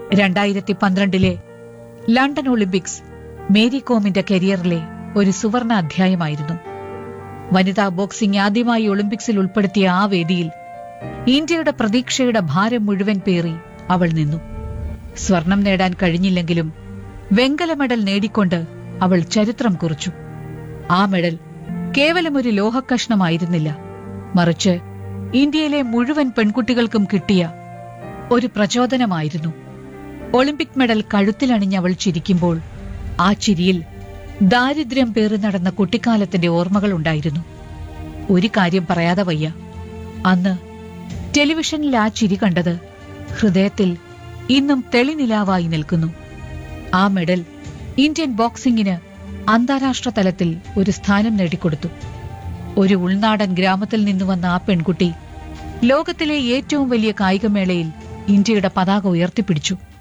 രണ്ടായിരത്തി പന്ത്രണ്ടിലെ London Olympics Mary കോമിന്റെ കരിയറിലെ ഒരു സുവർണ അധ്യായമായിരുന്നു വനിതാ ബോക്സിംഗ് ആദ്യമായി ഒളിമ്പിക്സിൽ ഉൾപ്പെടുത്തിയ ആ വേദിയിൽ ഇന്ത്യയുടെ പ്രതീക്ഷയുടെ ഭാരം മുഴുവൻ പേറി അവൾ നിന്നു സ്വർണം നേടാൻ കഴിഞ്ഞില്ലെങ്കിലും വെങ്കല മെഡൽ നേടിക്കൊണ്ട് അവൾ ചരിത്രം കുറിച്ചു ആ മെഡൽ കേവലം ഒരു ലോഹക്കഷ്ണമായിരുന്നില്ല മറിച്ച് ഇന്ത്യയിലെ മുഴുവൻ പെൺകുട്ടികൾക്കും കിട്ടിയ ഒരു പ്രചോദനമായിരുന്നു ഒളിമ്പിക് മെഡൽ കഴുത്തിലണിഞ്ഞ് അവൾ ചിരിക്കുമ്പോൾ ആ ചിരിയിൽ ദാരിദ്ര്യം പേറി നടന്ന കുട്ടിക്കാലത്തിന്റെ ഓർമ്മകൾ ഉണ്ടായിരുന്നു ഒരു കാര്യം പറയാതെ വയ്യ അന്ന് ടെലിവിഷനിൽ ആ ചിരി കണ്ടത് ഹൃദയത്തിൽ ഇന്നും തെളിനിലാവായി നിൽക്കുന്നു ആ മെഡൽ ഇന്ത്യൻ ബോക്സിംഗിന് അന്താരാഷ്ട്ര തലത്തിൽ ഒരു സ്ഥാനം നേടിക്കൊടുത്തു ഒരു ഉൾനാടൻ ഗ്രാമത്തിൽ നിന്ന് വന്ന ആ പെൺകുട്ടി ലോകത്തിലെ ഏറ്റവും വലിയ കായികമേളയിൽ ഇന്ത്യയുടെ പതാക ഉയർത്തിപ്പിടിച്ചു